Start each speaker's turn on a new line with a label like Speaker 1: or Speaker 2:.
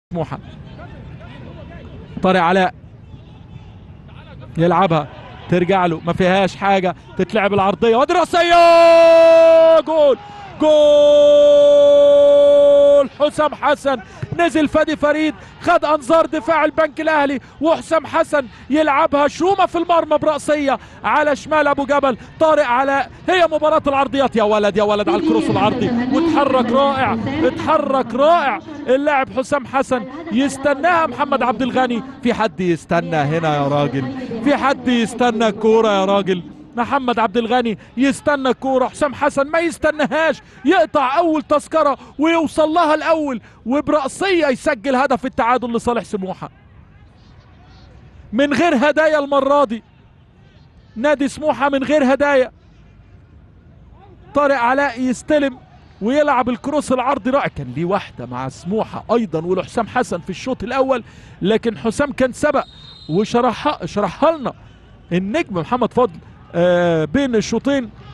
Speaker 1: سموحه طارق علاء يلعبها ترجع له ما فيهاش حاجه تتلعب العرضيه وادي راسيه جول جول حسام حسن نزل فادي فريد خد انظار دفاع البنك الاهلي وحسام حسن يلعبها شومه في المرمى براسيه على شمال ابو جبل طارق علاء هي مباراه العرضيات يا ولد يا ولد على الكروس العرضي وتحرك رائع اتحرك رائع اللاعب حسام حسن يستناها محمد عبد الغني في حد يستنى هنا يا راجل في حد يستنى الكوره يا راجل محمد عبد الغني يستنى الكوره حسام حسن ما يستناهاش يقطع اول تذكره ويوصل لها الاول وبراسيه يسجل هدف التعادل لصالح سموحه من غير هدايا المره دي نادي سموحه من غير هدايا طارق علاء يستلم ويلعب الكروس العرضي رائع كان ليه واحده مع سموحه ايضا ولحسام حسن في الشوط الاول لكن حسام كان سبق وشرحها شرحها لنا النجم محمد فضل آه بين الشوطين